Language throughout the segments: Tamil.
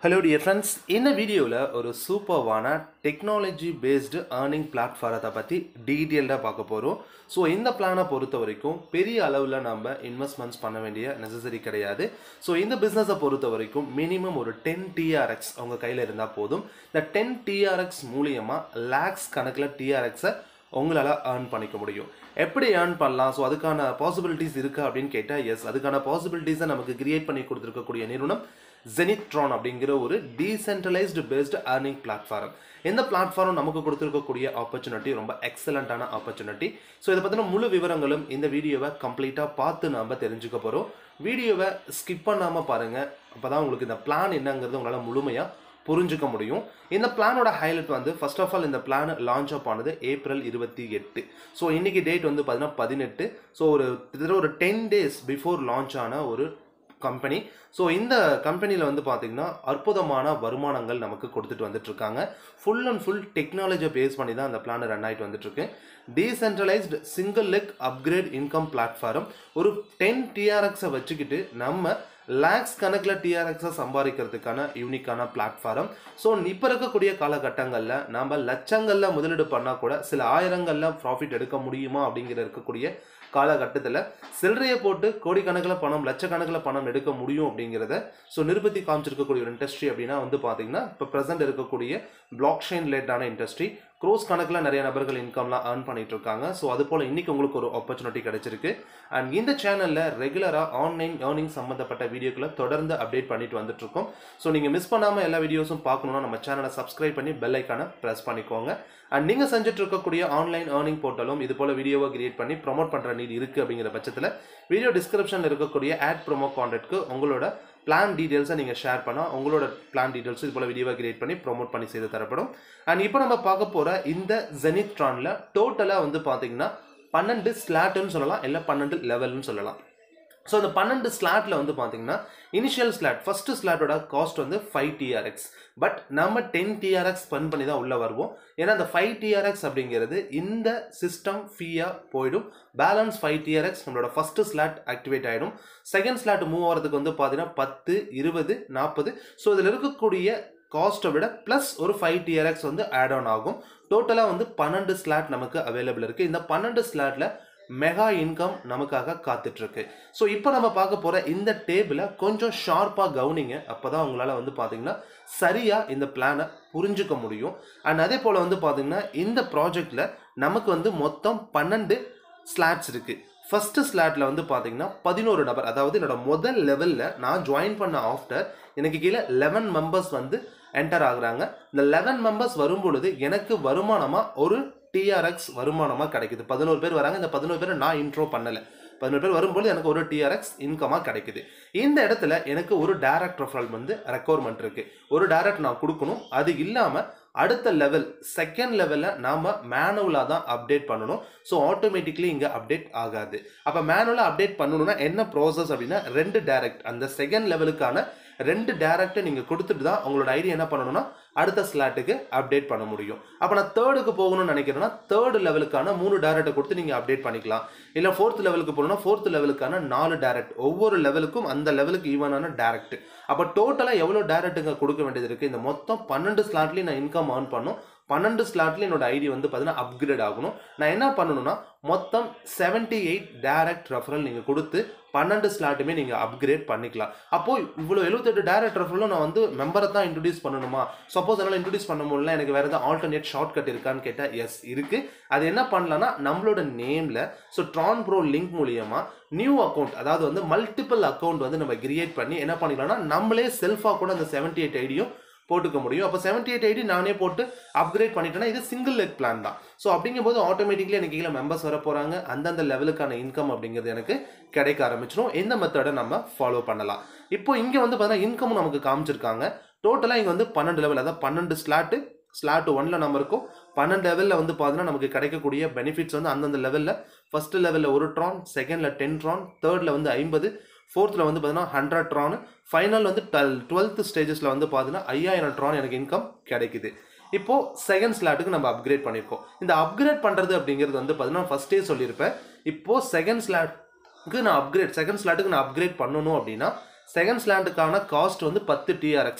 ஹலோ டியர் ஃப்ரெண்ட்ஸ் இந்த வீடியோவில் ஒரு சூப்பர்வான டெக்னாலஜி பேஸ்டு ஏர்னிங் பிளாட்ஃபாரத்தை பற்றி டீட்டெயில்டாக பார்க்க போகிறோம் ஸோ இந்த பிளானை பொறுத்த வரைக்கும் பெரிய அளவில் நம்ம இன்வெஸ்ட்மெண்ட்ஸ் பண்ண வேண்டிய நெசசரி கிடையாது ஸோ இந்த பிஸ்னஸை பொறுத்த வரைக்கும் மினிமம் ஒரு டென் டிஆர்எக்ஸ் அவங்க கையில் இருந்தால் போதும் இந்த டென் டிஆர்எக்ஸ் மூலியமாக லேக்ஸ் கணக்கில் டிஆர்எக்ஸை உங்களால் ஏர்ன் பண்ணிக்க முடியும் எப்படி ஏர்ன் பண்ணலாம் ஸோ அதுக்கான பாசிபிலிட்டிஸ் இருக்கா அப்படின்னு கேட்டால் எஸ் அதுக்கான பாசிபிலிட்டிஸை நமக்கு கிரியேட் பண்ணி கொடுத்துருக்கக்கூடிய நிறுவனம் ஜெனிட்ரான் அப்படிங்கிற ஒரு டீசென்ட்ரலைஸ்டு பேஸ்டு ஏர்னிங் பிளாட்ஃபார்ம் இந்த பிளாட்ஃபார்ம் நமக்கு கொடுத்துருக்கக்கூடிய ஆப்பர்ச்சுனிட்டி ரொம்ப எக்ஸலண்ட்டான ஆப்பர்ச்சுனிட்டி ஸோ இதை பற்றின முழு விவரங்களும் இந்த வீடியோவை கம்ப்ளீட்டாக பார்த்து நாம் தெரிஞ்சுக்க போகிறோம் வீடியோவை ஸ்கிப் பண்ணாமல் பாருங்கள் அப்போ தான் உங்களுக்கு இந்த பிளான் என்னங்கிறது உங்களால் முழுமையாக புரிஞ்சுக்க முடியும் இந்த பிளானோட ஹைலைட் வந்து ஃபர்ஸ்ட் ஆஃப் ஆல் இந்த பிளான் லான்ச் அப் ஆனது ஏப்ரல் இருபத்தி எட்டு ஸோ இன்னைக்கு டேட் வந்து பார்த்தீங்கன்னா பதினெட்டு ஸோ ஒரு கிட்டத்தட்ட ஒரு டென் டேஸ் பிஃபோர் லான்ச் ஆன ஒரு கம்பெனி ஸோ இந்த கம்பெனியில் வந்து பார்த்திங்கன்னா அற்புதமான வருமானங்கள் நமக்கு கொடுத்துட்டு வந்துட்டு இருக்காங்க ஃபுல் அண்ட் ஃபுல் டெக்னாலஜியை பேஸ் பண்ணி தான் அந்த பிளான் ரன் ஆகிட்டு வந்துட்டு இருக்கு decentralized single leg upgrade income platform ஒரு டென் டிஆர்எக்ஸை வச்சுக்கிட்டு நம்ம லேக்ஸ் கணக்கில் டிஆர்எக்ஸை சம்பாதிக்கிறதுக்கான யூனிக்கான பிளாட்ஃபார்ம் ஸோ இப்போ இருக்கக்கூடிய காலகட்டங்களில் நம்ம லட்சங்களில் முதலீடு பண்ணால் கூட சில ஆயிரங்களில் ப்ராஃபிட் எடுக்க முடியுமா அப்படிங்கிற இருக்கக்கூடிய காலகட்டத்தில் சில்லறையை போட்டு கோடிக்கணக்கில் பணம் லட்சக்கணக்கில் பணம் எடுக்க முடியும் அப்படிங்கிறத ஸோ நிருபத்தி காமிச்சிருக்கக்கூடிய ஒரு இண்டஸ்ட்ரி அப்படின்னா வந்து பார்த்தீங்கன்னா இப்போ ப்ரெசென்ட் இருக்கக்கூடிய பிளாக் செயின் ரிலேட்டான இண்டஸ்ட்ரி க்ரோஸ் கணக்கில் நிறைய நபர்கள் இன்கம்லாம் ஏர்ன் பண்ணிட்டு இருக்காங்க ஸோ அது போல் இன்னைக்கு உங்களுக்கு ஒரு ஆப்பர்ச்சுனிட்டி கிடைச்சிருக்கு அண்ட் இந்த சேனலில் ரெகுலராக ஆன்லைன் ஏர்னிங் சம்மந்தப்பட்ட வீடியோக்களை தொடர்ந்து அப்டேட் பண்ணிட்டு வந்துட்டு இருக்கோம் ஸோ நீங்கள் மிஸ் பண்ணாமல் எல்லா வீடியோஸும் பார்க்கணுன்னா நம்ம சேனலை சப்ஸ்கிரைப் பண்ணி பெல் ஐக்கானை ப்ரெஸ் பண்ணிக்கோங்க அண்ட் நீங்கள் செஞ்சுட்டு இருக்கக்கூடிய ஆன்லைன் ஏர்னிங் போர்ட்டலும் இது போல் வீடியோவை கிரியேட் பண்ணி ப்ரொமோட் பண்ணுற நீட் இருக்குது அப்படிங்கிற பட்சத்தில் வீடியோ டிஸ்கிரிப்ஷனில் இருக்கக்கூடிய ஆட் ப்ரோமோ கான்டெக்ட்க்கு உங்களோட பிளான் டீட்டெயில்ஸை நீங்கள் ஷேர் பண்ணால் உங்களோட பிளான் டீட்டெயில்ஸ் இது போல் வீடியோவை கிரியேட் பண்ணி ப்ரோமோட் பண்ணி செய்து தரப்படும் அண்ட் இப்போ நம்ம பார்க்க போகிற இந்த ஜெனித்ரானில் டோட்டலாக வந்து பார்த்தீங்கன்னா பன்னெண்டு ஸ்லாட்டுன்னு சொல்லலாம் இல்லை பன்னெண்டு லெவல்னு சொல்லலாம் ஸோ அந்த பன்னெண்டு ஸ்லாட்டில் வந்து பார்த்தீங்கன்னா இனிஷியல் ஸ்லாட் ஃபஸ்ட்டு ஸ்லாட்டோட காஸ்ட் வந்து ஃபைவ் டிஆர்எக்ஸ் பட் நம்ம டென் டிஆர்எக்ஸ் ஸ்பெண்ட் பண்ணி தான் உள்ளே வருவோம் ஏன்னா அந்த ஃபைவ் டிஆர்எக்ஸ் அப்படிங்கிறது இந்த சிஸ்டம் ஃபீயாக போயிடும் பேலன்ஸ் ஃபைவ் டிஆர்எக்ஸ் நம்மளோட ஃபஸ்ட்டு ஸ்லாட் ஆக்டிவேட் ஆகிடும் செகண்ட் ஸ்லாட் மூவ் ஆகிறதுக்கு வந்து பார்த்தீங்கன்னா பத்து இருபது நாற்பது ஸோ இதில் இருக்கக்கூடிய காஸ்ட்டை விட ப்ளஸ் ஒரு ஃபைவ் டிஆர்எக்ஸ் வந்து ஆட் ஆன் ஆகும் டோட்டலாக வந்து பன்னெண்டு ஸ்லாட் நமக்கு அவைலபிள் இருக்குது இந்த பன்னெண்டு ஸ்லாட்டில் மெகா இன்கம் நமக்காக காத்துட்ருக்கு ஸோ இப்போ நம்ம பார்க்க போகிற இந்த டேபிளை கொஞ்சம் ஷார்ப்பாக கவனிங்க அப்போ தான் உங்களால் வந்து பார்த்தீங்கன்னா சரியாக இந்த பிளானை புரிஞ்சுக்க முடியும் அண்ட் அதே போல் வந்து பார்த்தீங்கன்னா இந்த ப்ராஜெக்டில் நமக்கு வந்து மொத்தம் பன்னெண்டு ஸ்லாட்ஸ் இருக்குது ஃபஸ்ட்டு ஸ்லாட்டில் வந்து பார்த்தீங்கன்னா பதினோரு நபர் அதாவது என்னோட முதல் லெவலில் நான் ஜாயின் பண்ண ஆஃப்டர் எனக்கு கீழே லெவன் மெம்பர்ஸ் வந்து என்டர் ஆகுறாங்க இந்த லெவன் மெம்பர்ஸ் வரும்பொழுது எனக்கு வருமானமாக ஒரு டிஆர்எக்ஸ் வருமானமாக கிடைக்குது பதினோரு பேர் வராங்க இந்த பதினோரு பேர் நான் இன்ட்ரோ பண்ணலை பதினோரு பேர் வரும்போது எனக்கு ஒரு டிஆர்எக்ஸ் இன்கமாக கிடைக்குது இந்த இடத்துல எனக்கு ஒரு டைரக்ட் ரெஃபரல் வந்து ரெக்குவயர்மெண்ட் இருக்குது ஒரு டைரக்ட் நான் கொடுக்கணும் அது இல்லாமல் அடுத்த லெவல் செகண்ட் லெவலில் நாம் மேனுவலாக தான் அப்டேட் பண்ணணும் ஸோ ஆட்டோமேட்டிக்லி இங்கே அப்டேட் ஆகாது அப்போ மேனுவலாக அப்டேட் பண்ணணும்னா என்ன ப்ராசஸ் அப்படின்னா ரெண்டு டேரக்ட் அந்த செகண்ட் லெவலுக்கான ரெண்டு டேரக்டை நீங்கள் கொடுத்துட்டு தான் உங்களோட ஐடி என்ன பண்ணணும்னா அடுத்த ஸ்லாட்டுக்கு அப்டேட் பண்ண முடியும் அப்போ நான் தேர்டுக்கு போகணும்னு நினைக்கிறேன்னா தேர்டு லெவலுக்கான மூணு டேரக்டை கொடுத்து நீங்கள் அப்டேட் பண்ணிக்கலாம் இல்லை ஃபோர்த் லெவலுக்கு போகணும்னா ஃபோர்த் லெவலுக்கான நாலு டேரக்ட் ஒவ்வொரு லெவலுக்கும் அந்த லெவலுக்கு ஈவனான டேரக்ட் அப்போ டோட்டலாக எவ்வளோ டேரக்ட்டுங்க கொடுக்க வேண்டியது இருக்குது இந்த மொத்தம் பன்னெண்டு ஸ்லாட்லேயும் நான் இன்கம் ஏர்ன் பண்ணும் பன்னெண்டு ஸ்லாட்லேயும் என்னோட ஐடி வந்து பார்த்தீங்கன்னா அப்கிரேட் ஆகணும் நான் என்ன பண்ணணும்னா மொத்தம் செவன்ட்டி எயிட் டேரக்ட் ரெஃபரல் நீங்கள் கொடுத்து பன்னெண்டு ஸ்லாட்டுமே நீங்கள் அப்கிரேட் பண்ணிக்கலாம் அப்போது இவ்வளோ எழுபத்தெட்டு டேரக்ட் ரெஃபரலும் நான் வந்து மெம்பரை தான் இன்ட்ரடியூஸ் பண்ணணுமா சப்போஸ் என்னால் இன்ட்ரடியூஸ் பண்ண முடியல எனக்கு வேறு ஏதாவது ஆல்டர்னேட் ஷார்ட் கட் இருக்கான்னு கேட்டால் எஸ் இருக்குது அது என்ன பண்ணலாம்னா நம்மளோட நேமில் ஸோ ட்ரான் ப்ரோ லிங்க் மூலியமாக நியூ அக்கௌண்ட் அதாவது வந்து மல்டிபிள் அக்கௌண்ட் வந்து நம்ம கிரியேட் பண்ணி என்ன பண்ணிக்கலாம்னா நம்மளே செல்ஃபாக கூட அந்த செவன்ட்டி எயிட் ஐடியும் போட்டுக்க முடியும் அப்போ செவன்ட்டி எயிட் ஐடி நானே போட்டு அப்கிரேட் பண்ணிட்டேன்னா இது சிங்கிள் லெக் பிளான் தான் ஸோ அப்படிங்கும்போது ஆட்டோமேட்டிக்லி எனக்கு கீழே மெம்பர்ஸ் வர போகிறாங்க அந்தந்த லெவலுக்கான இன்கம் அப்படிங்கிறது எனக்கு கிடைக்க ஆரம்பிச்சிடும் இந்த மெத்தடை நம்ம ஃபாலோ பண்ணலாம் இப்போ இங்கே வந்து பார்த்தீங்கன்னா இன்கமும் நமக்கு காமிச்சிருக்காங்க டோட்டலாக இங்கே வந்து பன்னெண்டு லெவல் அதாவது பன்னெண்டு ஸ்லாட்டு ஸ்லாட் ஒன்ல நம்ம இருக்கும் பன்னெண்டு லெவலில் வந்து பார்த்தீங்கன்னா நமக்கு கிடைக்கக்கூடிய பெனிஃபிட்ஸ் வந்து அந்தந்த லெவலில் ஃபஸ்ட்டு லெவலில் ஒரு ட்ரான் செகண்டில் டென் ட்ரான் தேர்டில் வந்து ஐம்பது ஃபோர்த்தில் வந்து பார்த்தீங்கன்னா ஹண்ட்ரட் ட்ரான் ஃபைனல் வந்து டுவெல் டுவெல்த் ஸ்டேஜஸில் வந்து பார்த்தீங்கன்னா ஐயாயிரம் ட்ரான் எனக்கு இன்கம் கிடைக்குது இப்போ செகண்ட் ஸ்லாட்டுக்கு நம்ம அப்கிரேட் பண்ணியிருக்கோம் இந்த அப்கிரேட் பண்ணுறது அப்படிங்கிறது வந்து பார்த்தீங்கன்னா ஃபஸ்ட்டே சொல்லியிருப்பேன் இப்போ செகண்ட் ஸ்லாட்டுக்கு நான் அப்கிரேட் செகண்ட் ஸ்லாட்டுக்கு நான் அப்கிரேட் பண்ணணும் அப்படின்னா செகண்ட் ஸ்லாண்டுக்கான காஸ்ட் வந்து பத்து டிஆர்எக்ஸ்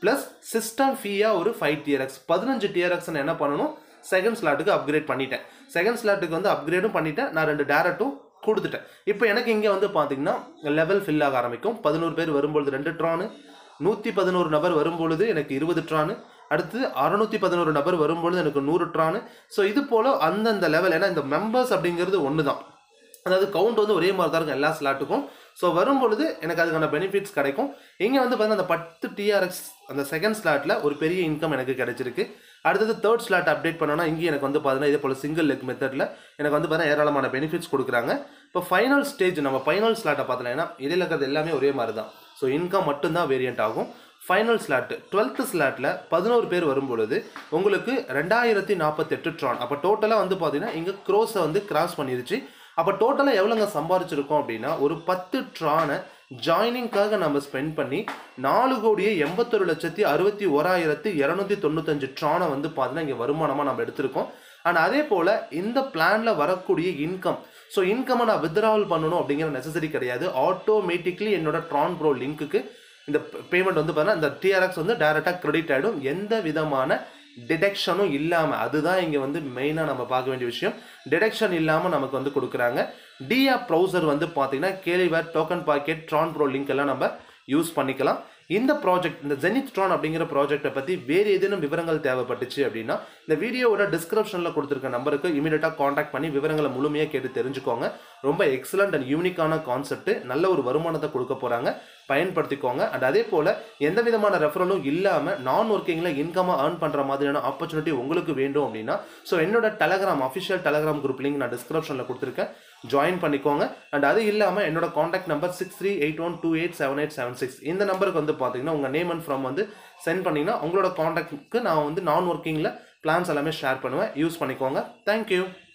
ப்ளஸ் சிஸ்டம் ஃபீயாக ஒரு ஃபைவ் டிஆர்எக்ஸ் பதினஞ்சு டிஆர்எக்ஸ் நான் என்ன பண்ணணும் செகண்ட் ஸ்லாட்டுக்கு அப்கிரேட் பண்ணிட்டேன் செகண்ட் ஸ்லாட்டுக்கு வந்து அப்கிரேடும் பண்ணிட்டேன் நான் ரெண்டு டேரக்டும் கொடுத்துட்டேன் இப்போ எனக்கு இங்கே வந்து பார்த்தீங்கன்னா லெவல் ஃபில் ஆக ஆரம்பிக்கும் பதினோரு பேர் வரும்பொழுது ரெண்டு ட்ரானு நூற்றி பதினோரு நபர் வரும்பொழுது எனக்கு இருபது ட்ரானு அடுத்து அறுநூத்தி பதினோரு நபர் வரும்பொழுது எனக்கு நூறு ட்ரானு ஸோ இது போல் அந்தந்த லெவல் ஏன்னா இந்த மெம்பர்ஸ் அப்படிங்கிறது ஒன்று தான் அதாவது கவுண்ட் வந்து ஒரே மாதிரி தான் இருக்கும் எல்லா ஸ்லாட்டுக்கும் ஸோ வரும்பொழுது எனக்கு அதுக்கான பெனிஃபிட்ஸ் கிடைக்கும் இங்கே வந்து பார்த்தீங்கன்னா அந்த பத்து டிஆர்எக்ஸ் அந்த செகண்ட் ஸ்லாட்டில் ஒரு பெரிய இன்கம் எனக்கு கிடைச்சிருக்கு அடுத்தது தேர்ட் ஸ்லாட் அப்டேட் பண்ணோன்னா இங்கே எனக்கு வந்து பார்த்தீங்கன்னா இதே போல் சிங்கிள் லெக் மெத்தடில் எனக்கு வந்து பார்த்தீங்கன்னா ஏராளமான பெனிஃபிட்ஸ் கொடுக்குறாங்க இப்போ ஃபைனல் ஸ்டேஜ் நம்ம ஃபைனல் ஸ்லாட்டை பார்த்தோன்னா இடையில இருக்கிறது எல்லாமே ஒரே மாதிரி தான் ஸோ இன்கம் மட்டும்தான் வேரியண்ட் ஆகும் ஃபைனல் ஸ்லாட்டு டுவெல்த்து ஸ்லாட்டில் பதினோரு பேர் வரும்பொழுது உங்களுக்கு ரெண்டாயிரத்தி நாற்பத்தெட்டு ட்ரான் அப்போ டோட்டலாக வந்து பார்த்தீங்கன்னா இங்கே க்ரோஸை வந்து கிராஸ் பண்ணிருச்சு அப்போ டோட்டலாக எவ்வளோங்க சம்பாரிச்சிருக்கோம் அப்படின்னா ஒரு பத்து ட்ரானை ஜாயினிங்காக நம்ம ஸ்பெண்ட் பண்ணி நாலு கோடியே எண்பத்தொரு லட்சத்தி அறுபத்தி ஓராயிரத்தி இரநூத்தி தொண்ணூத்தஞ்சு ட்ரானை வந்து பார்த்தீங்கன்னா இங்கே வருமானமாக நம்ம எடுத்திருக்கோம் அண்ட் அதே போல் இந்த பிளானில் வரக்கூடிய இன்கம் ஸோ இன்கம்மை நான் வித்ராவல் பண்ணணும் அப்படிங்கிற நெசசரி கிடையாது ஆட்டோமேட்டிக்லி என்னோட ட்ரான் ப்ரோ லிங்க்குக்கு இந்த பேமெண்ட் வந்து பார்த்தீங்கன்னா இந்த டிஆர்எக்ஸ் வந்து டைரெக்டாக கிரெடிட் ஆகிடும் எந்த விதமான டிடெக்ஷனும் இல்லாமல் அதுதான் இங்கே வந்து மெயினாக நம்ம பார்க்க வேண்டிய விஷயம் டிடெக்ஷன் இல்லாமல் நமக்கு வந்து கொடுக்குறாங்க டிஆ ப்ரௌசர் வந்து பார்த்தீங்கன்னா கேலிவேர் token pocket Tron pro link எல்லாம் நம்ம யூஸ் பண்ணிக்கலாம் இந்த ப்ராஜெக்ட் இந்த ஜெனித் ட்ரான் அப்படிங்கிற ப்ராஜெக்ட்டை பற்றி வேறு ஏதேனும் விவரங்கள் தேவைப்பட்டுச்சு அப்படின்னா இந்த வீடியோவோட டிஸ்கிரிப்ஷனில் கொடுத்துருக்க நம்பருக்கு இமீடியட்டாக காண்டாக்ட் பண்ணி விவரங்களை முழுமையாக கேட்டு தெரிஞ்சுக்கோங்க ரொம்ப எக்ஸலண்ட் அண்ட் யூனிக்கான கான்செப்ட் நல்ல ஒரு வருமானத்தை கொடுக்க போகிறாங்க பயன்படுத்திக்கோங்க அண்ட் அதே போல் எந்த விதமான ரெஃபரலும் இல்லாமல் நான் ஒர்க்கிங்கில் இன்கமாக ஏர்ன் பண்ணுற மாதிரியான ஆப்பர்ச்சுனிட்டி உங்களுக்கு வேண்டும் அப்படின்னா ஸோ என்னோட Telegram official Telegram group link நான் டிஸ்கிரிப்ஷனில் கொடுத்துருக்கேன் ஜாயின் பண்ணிக்கோங்க அண்ட் அது இல்லாமல் என்னோட contact number six three eight one two eight seven eight seven six இந்த நம்பருக்கு வந்து பார்த்தீங்கன்னா உங்கள் நேம் அண்ட் ஃப்ரம் வந்து சென்ட் பண்ணிங்கன்னா உங்களோட காண்டாக்ட்க்கு நான் வந்து நான் ஒர்க்கிங்கில் பிளான்ஸ் எல்லாமே ஷேர் பண்ணுவேன் யூஸ் பண்ணிக்கோங்க தேங்க்யூ